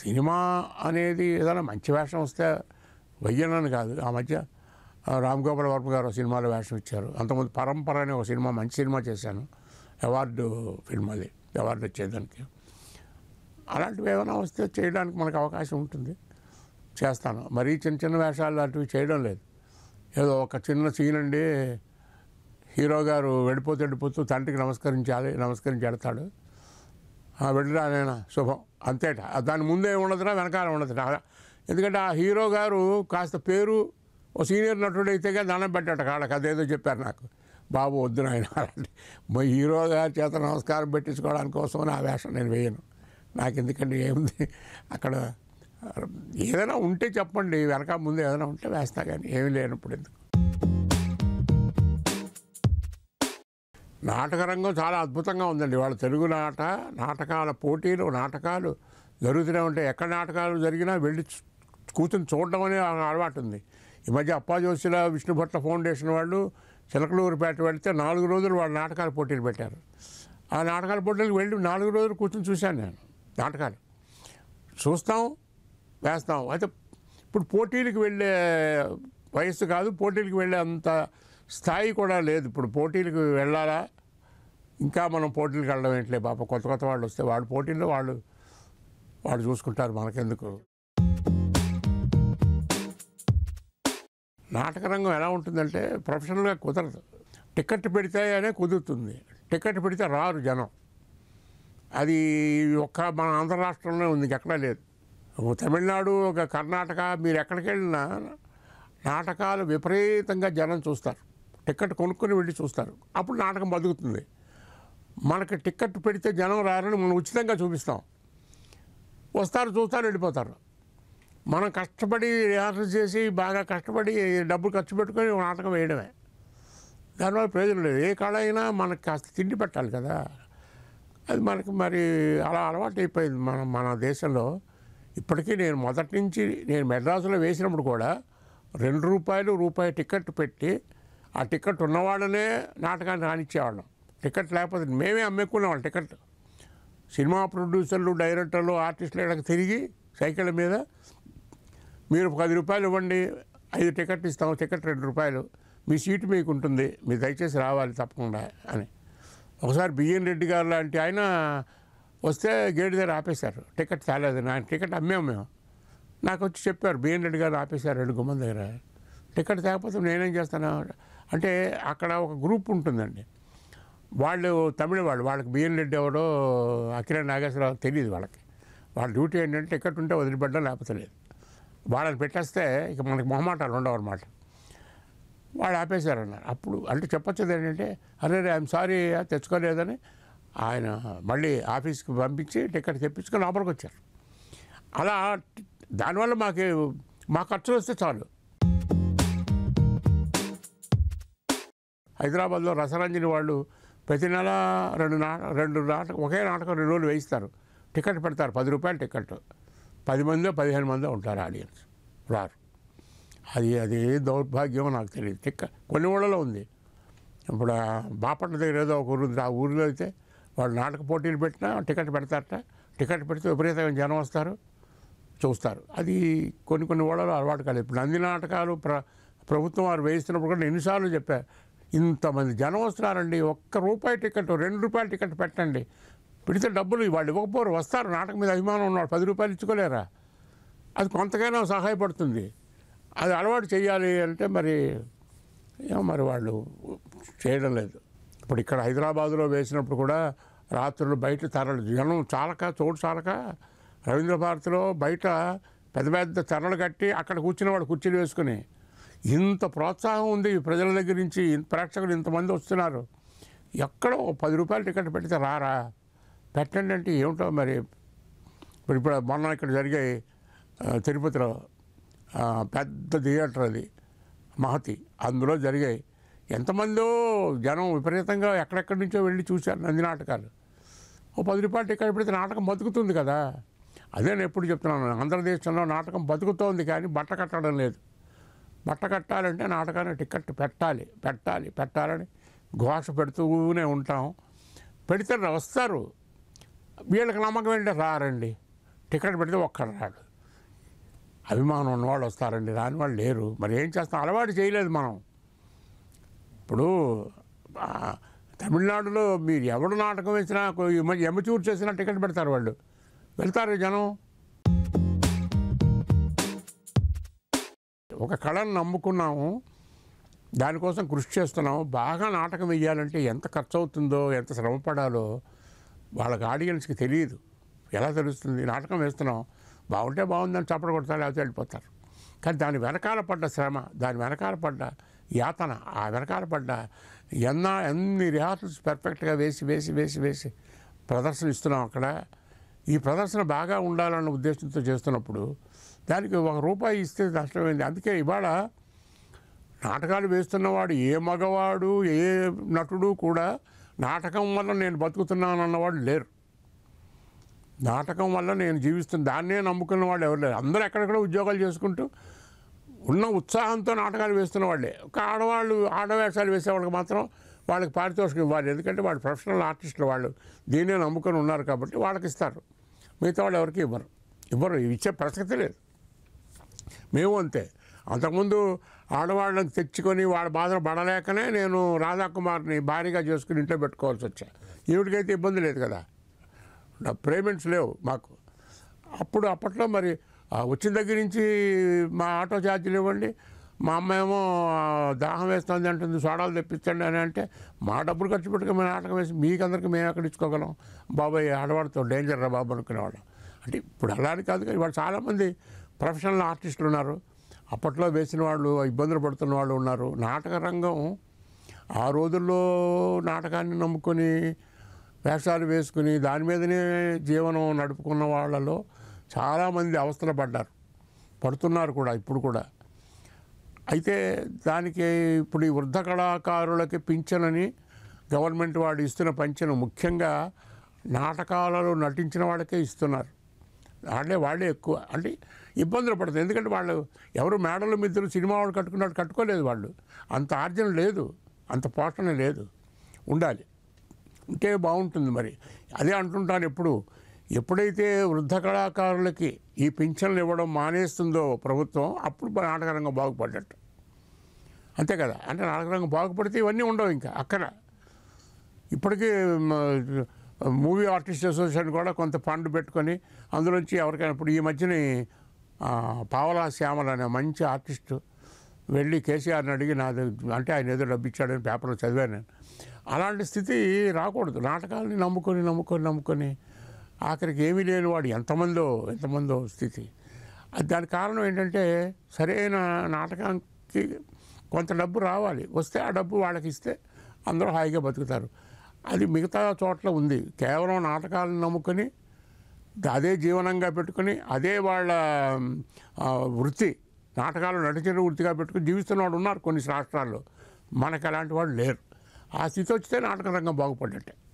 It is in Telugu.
సినిమా అనేది ఏదైనా మంచి వేషం వస్తే వెయ్యనని కాదు ఆ మధ్య ఆ, రామ్ గోపాల్ వర్మ గారు ఒక సినిమాలో వేషం ఇచ్చారు అంతకుముందు పరంపర అనే ఒక సినిమా మంచి సినిమా చేశాను అవార్డు ఫిల్మ్ అది అవార్డు వచ్చేదానికి అలాంటివి ఏమైనా వస్తే చేయడానికి మనకు అవకాశం ఉంటుంది చేస్తాను మరీ చిన్న చిన్న వేషాలు లాంటివి చేయడం లేదు ఏదో ఒక చిన్న సీన్ అండి హీరో గారు వెళ్ళిపోతూ వెళ్ళిపోతూ తండ్రికి నమస్కరించాలి నమస్కరించి వెళ్తాడు ఆ వెళ్ళిరా నేను శుభం అంతేట ఆ దాని ముందే ఉండదురా వెనకాల ఉండదురా ఎందుకంటే ఆ హీరో గారు కాస్త పేరు ఓ సీనియర్ నటుడు అయితే కానీ దండం పెట్టాట కాళ్ళకి అదేదో చెప్పారు నాకు బాబు వద్దు నాయన అలాంటి మా హీరో గారి చేత నమస్కారం పెట్టించుకోవడానికి కోసం ఆ వేషం నేను వేయను నాకు ఎందుకంటే ఏముంది అక్కడ ఏదైనా ఉంటే చెప్పండి వెనక ముందు ఏదైనా ఉంటే వేస్తా కానీ ఏమీ లేనప్పుడు ఎందుకు నాటక రంగం చాలా అద్భుతంగా ఉందండి వాళ్ళ తెలుగు నాట నాటకాల పోటీలు నాటకాలు జరుగుతూనే ఉంటాయి ఎక్కడ నాటకాలు జరిగినా వెళ్ళి చూ- కూర్చొని చూడడం అనే అలవాటు ఉంది ఈ మధ్య అప్పాజోసిల విష్ణుభట్ల ఫౌండేషన్ వాళ్ళు చిలకలూరుపేట వెళ్తే నాలుగు రోజులు వాళ్ళ నాటకాల పోటీలు పెట్టారు ఆ నాటకాల పోటీలకు వెళ్ళి నాలుగు రోజులు కూర్చొని చూశాను నేను నాటకాలు చూస్తాం వేస్తాం అయితే ఇప్పుడు పోటీలకు వెళ్ళే వయస్సు కాదు పోటీలకు వెళ్ళే అంత స్థాయి కూడా లేదు ఇప్పుడు పోటీలకు వెళ్ళాలా ఇంకా మనం పోటీలకు వెళ్ళడం ఏంట్లే పాప కొత్త కొత్త వాళ్ళు వస్తే వాళ్ళు పోటీల్లో వాళ్ళు వాళ్ళు చూసుకుంటారు మనకెందుకు నాటక రంగం ఎలా ఉంటుందంటే ప్రొఫెషనల్గా కుదరదు టికెట్ పెడితే అనే కుదురుతుంది టికెట్ పెడితే రారు జనం అది ఒక్క మన ఆంధ్ర రాష్ట్రంలో ఉంది ఎక్కడా లేదు ఒక తమిళనాడు ఒక కర్ణాటక మీరు ఎక్కడికి వెళ్ళినా నాటకాలు విపరీతంగా జనం చూస్తారు టికెట్ కొనుక్కొని వెళ్ళి చూస్తారు అప్పుడు నాటకం బతుకుతుంది మనకి టికెట్ పెడితే జనం రారని మనం ఉచితంగా చూపిస్తాం వస్తారు చూస్తారు వెళ్ళిపోతారు మనం కష్టపడి రిహార్సల్ చేసి బాగా కష్టపడి డబ్బులు ఖర్చు పెట్టుకొని ఒక నాటకం వేయడమే దానివల్ల ప్రయోజనం లేదు ఏ కళ అయినా మనకి కాస్త తిండి పెట్టాలి కదా అది మనకి మరి అలా అలవాటు అయిపోయింది మన మన దేశంలో ఇప్పటికీ నేను మొదటి నుంచి నేను మెడ్రాసులో వేసినప్పుడు కూడా రెండు రూపాయలు రూపాయి టికెట్ పెట్టి ఆ టికెట్ ఉన్నవాళ్ళనే నాటకాన్ని రానిచ్చేవాళ్ళం టికెట్ లేకపోతే మేమే అమ్మేకునేవాళ్ళం టికెట్ సినిమా ప్రొడ్యూసర్లు డైరెక్టర్లు ఆర్టిస్టులు ఇక్కడికి తిరిగి సైకిళ్ళ మీద మీరు పది రూపాయలు ఇవ్వండి ఐదు టికెట్ ఇస్తాం టికెట్ రెండు రూపాయలు మీ సీటు మీకు ఉంటుంది మీరు దయచేసి రావాలి తప్పకుండా అని ఒకసారి బిఎన్ రెడ్డి గారు లాంటి ఆయన వస్తే గేట్ దగ్గర ఆపేశారు టికెట్ తేలేదు నా టికెట్ అమ్మాము మేము నాకు వచ్చి చెప్పారు బిఎన్ రెడ్డి గారు ఆపేశారు రెండు గుమ్మం దగ్గర టికెట్ తేకపోతే నేనేం చేస్తాను అంటే అక్కడ ఒక గ్రూప్ ఉంటుందండి వాళ్ళు తమిళ వాళ్ళు వాళ్ళకి బిఎన్ రెడ్డి ఎవడో అఖిల నాగేశ్వరరావు తెలియదు వాళ్ళకి వాళ్ళ డ్యూటీ ఏంటంటే టికెట్ ఉంటే వదిలిపెట్టడం లేకపోతే లేదు వాళ్ళని పెట్టేస్తే ఇక మనకి మొహమాటాలు ఉండవు అనమాట వాళ్ళు ఆపేశారన్నారు అప్పుడు అంటే చెప్పొచ్చేది ఏంటంటే అరే ఐఎమ్ సారీ తెచ్చుకోలేదని ఆయన మళ్ళీ ఆఫీస్కి పంపించి టికెట్ తెప్పించుకొని లోపలికి వచ్చారు అలా దానివల్ల మాకు మా ఖర్చులు వస్తే చాలు హైదరాబాద్లో రసరంజని వాళ్ళు ప్రతి నెల రెండు నా రెండు నాటకం ఒకే నాటకం రెండు రోజులు వేయిస్తారు టికెట్ పెడతారు పది రూపాయలు టికెట్ పది మందో పదిహేను మందో ఉంటారు ఆడియన్స్ రారు అది అది ఏ దౌర్భాగ్యమో నాకు తెలియదు టిక్క కొన్ని ఊళ్ళలో ఉంది ఇప్పుడు ఆ బాపట్ల దగ్గర ఏదో ఒక ఊరు ఉంది ఆ ఊరిలో అయితే వాళ్ళు నాటక పోటీలు పెట్టినా టికెట్ పెడతారట టికెట్ పెడితే విపరీతమైన జనం వస్తారు చూస్తారు అది కొన్ని కొన్ని ఊళ్ళలో అలవాటు కాలేదు ఇప్పుడు నంది నాటకాలు ప్ర ప్రభుత్వం వారు వేయిస్తున్నప్పుడు కూడా నేను ఎన్నిసార్లు చెప్పారు ఇంతమంది జనం వస్తున్నారండి ఒక్క రూపాయి టికెట్ రెండు రూపాయల టికెట్ పెట్టండి పెడితే డబ్బులు వాళ్ళు ఇవ్వకపోరు వస్తారు నాటకం మీద అభిమానం ఉన్నాడు పది రూపాయలు ఇచ్చుకోలేరా అది కొంతకైనా సహాయపడుతుంది అది అలవాటు చేయాలి అంటే మరి ఏమో మరి వాళ్ళు చేయడం లేదు ఇప్పుడు ఇక్కడ హైదరాబాదులో వేసినప్పుడు కూడా రాత్రులు బయట తెరలు జనం చాలక చోటు చాలక రవీంద్ర భారతిలో బయట పెద్ద పెద్ద తెరలు కట్టి అక్కడ కూర్చున్న వాడు కుర్చీలు వేసుకుని ఇంత ప్రోత్సాహం ఉంది ప్రజల దగ్గర నుంచి ఇంత ప్రేక్షకులు ఇంతమంది వస్తున్నారు ఎక్కడో ఓ పది రూపాయలు టికెట్ పెడితే రారా పెట్టండి అంటే ఏమిటో మరి ఇప్పుడు ఇప్పుడు మొన్న ఇక్కడ జరిగాయి ఆ, తిరుపతిలో ఆ, పెద్ద థియేటర్ అది మహతి అందులో జరిగాయి ఎంతమందో జనం విపరీతంగా ఎక్కడెక్కడి నుంచో వెళ్ళి చూశారు నంది నాటకాలు ఓ పది రూపాయలు టికెట్ పెడితే నాటకం బతుకుతుంది కదా అదే నేను ఎప్పుడు చెప్తున్నాను ఆంధ్రదేశంలో నాటకం బతుకుతోంది కానీ బట్ట కట్టడం లేదు బట్ట కట్టాలంటే నాటకాన్ని టికెట్ పెట్టాలి పెట్టాలి పెట్టాలని ఘోష పెడుతూనే ఉంటాం పెడితే వస్తారు వీళ్ళకి నమ్మకం ఏంటంటే రారండి టికెట్ పెడితే ఒక్కడు రాడు అభిమానం ఉన్నవాళ్ళు వస్తారండి రాని వాళ్ళు లేరు మరి ఏం చేస్తాం అలవాటు చేయలేదు మనం ఇప్పుడు ఆ, తమిళనాడులో మీరు ఎవడు నాటకం వేసినా కొ- ఎమ- ఎమచూరు చేసినా టికెట్ పెడతారు వాళ్ళు వెళ్తారు జనం ఒక కళను నమ్ముకున్నాము దానికోసం కృషి చేస్తున్నాము బాగా నాటకం వేయాలంటే ఎంత ఖర్చు అవుతుందో ఎంత శ్రమ పడాలో వాళ్ళకి ఆడియన్స్కి తెలియదు ఎలా తెలుస్తుంది నాటకం వేస్తున్నాం బాగుంటే బాగుందని చప్పట కొడతారు లేకపోతే వెళ్ళిపోతారు కానీ దాని వెనకాల పడ్డ శ్రమ దాని వెనకాల పడ్డ యాతన ఆ వెనకాల పడ్డ ఎన్న ఎన్ని రిహార్సల్స్ పర్ఫెక్ట్గా వేసి వేసి వేసి వేసి ప్రదర్శన ఇస్తున్నాం అక్కడ ఈ ప్రదర్శన బాగా ఉండాలన్న ఉద్దేశంతో చేస్తున్నప్పుడు దానికి ఒక రూపాయి ఇస్తే నష్టమైంది అందుకే ఇవాళ నాటకాలు వేస్తున్నవాడు ఏ మగవాడు ఏ నటుడు కూడా నాటకం వల్ల నేను బతుకుతున్నాను అన్నవాడు లేరు నాటకం వల్ల నేను జీవిస్తున్న దాన్నే నమ్ముకున్న వాళ్ళు ఎవరు లేరు అందరూ ఎక్కడెక్కడ ఉద్యోగాలు చేసుకుంటూ ఉన్న ఉత్సాహంతో నాటకాలు వేస్తున్న వాళ్ళే ఒక ఆడవాళ్ళు ఆడవేషాలు వేసేవాళ్ళకి మాత్రం వాళ్ళకి పారితోషికం ఇవ్వాలి ఎందుకంటే వాళ్ళు ప్రొఫెషనల్ ఆర్టిస్టులు వాళ్ళు దీన్నే నమ్ముకొని ఉన్నారు కాబట్టి వాళ్ళకి ఇస్తారు మిగతా వాళ్ళు ఎవరికి ఇవ్వరు ఇవ్వరు ఇచ్చే ప్రసక్తి లేదు మేము అంతే అంతకుముందు ఆడవాళ్ళని తెచ్చుకొని వాళ్ళ బాధలు పడలేకనే నేను రాధాకుమార్ని భారీగా చేసుకుని ఇంట్లో పెట్టుకోవాల్సి వచ్చా ఈవిడికైతే ఇబ్బంది లేదు కదా నా పేమెంట్స్ లేవు మాకు అప్పుడు అప్పట్లో మరి ఆ వచ్చిన దగ్గర నుంచి మా ఆటో ఛార్జీలు ఇవ్వండి మా అమ్మ ఏమో ఆ, దాహం వేస్తుంది అంటుంది సోడాలు తెప్పించండి అని అంటే మా డబ్బులు ఖర్చు పెట్టుకుని మేము నాటకం వేసి మీకు అందరికీ మేము ఎక్కడ ఇచ్చుకోగలం బాబాయ్ ఆడవాడితో డేంజర్ రా బాబు అనుకునేవాళ్ళం అంటే ఇప్పుడు అలా అని కాదు కానీ వాళ్ళు చాలామంది ప్రొఫెషనల్ ఆర్టిస్టులు ఉన్నారు అప్పట్లో వేసిన వాళ్ళు ఇబ్బందులు పడుతున్న వాళ్ళు ఉన్నారు నాటక రంగం ఆ రోజుల్లో నాటకాన్ని నమ్ముకొని వేషాలు వేసుకుని దాని మీదనే జీవనం నడుపుకున్న వాళ్ళలో చాలామంది అవస్థలు పడ్డారు పడుతున్నారు కూడా ఇప్పుడు కూడా అయితే దానికి ఇప్పుడు ఈ వృద్ధ కళాకారులకి పింఛనని గవర్నమెంట్ వాడు ఇస్తున్న పంచను ముఖ్యంగా నాటకాలలో నటించిన వాళ్ళకే ఇస్తున్నారు వాళ్ళే వాళ్ళే ఎక్కువ అంటే ఇబ్బందులు పడుతుంది ఎందుకంటే వాళ్ళు ఎవరు మేడల మిద్దరు సినిమా వాళ్ళు కట్టుకున్నట్టు కట్టుకోలేదు వాళ్ళు అంత ఆర్జన లేదు అంత పోషణ లేదు ఉండాలి ఉంటే బాగుంటుంది మరి అదే అంటుంటాను ఎప్పుడు ఎప్పుడైతే వృద్ధ కళాకారులకి ఈ పింఛన్లు ఇవ్వడం మానేస్తుందో ప్రభుత్వం అప్పుడు నాటకరంగం బాగుపడ్డట్టు అంతే కదా అంటే నాటకరంగం బాగుపడితే ఇవన్నీ ఉండవు ఇంకా అక్కడ ఇప్పటికీ మ- మూవీ ఆర్టిస్ట్ అసోసియేషన్ కూడా కొంత ఫండ్ పెట్టుకొని అందులోంచి ఎవరికైనా ఇప్పుడు ఈ మధ్యన ఆ, పావలా శ్యామల అనే మంచి ఆర్టిస్టు వెళ్ళి కేసీఆర్ని అడిగి నాది అంటే ఆయన ఏదో డబ్బు ఇచ్చాడని పేపర్లో చదివాను నేను అలాంటి స్థితి రాకూడదు నాటకాలని నమ్ముకొని నమ్ముకొని నమ్ముకొని ఆఖరికి ఏమీ లేని వాడు ఎంతమందో ఎంతమందో స్థితి అది దానికి కారణం ఏంటంటే సరైన నాటకానికి కొంత డబ్బు రావాలి వస్తే ఆ డబ్బు వాళ్ళకి ఇస్తే అందరూ హాయిగా బతుకుతారు అది మిగతా చోట్ల ఉంది కేవలం నాటకాలను నమ్ముకొని అదే జీవనంగా పెట్టుకొని అదే వాళ్ళ ఆ, వృత్తి నాటకాలు నటించిన వృత్తిగా పెట్టుకుని జీవిస్తున్న వాళ్ళు ఉన్నారు కొన్ని రాష్ట్రాల్లో మనకు అలాంటి వాళ్ళు లేరు ఆ స్థితి వచ్చితే నాటక రంగం బాగుపడ్డట్టే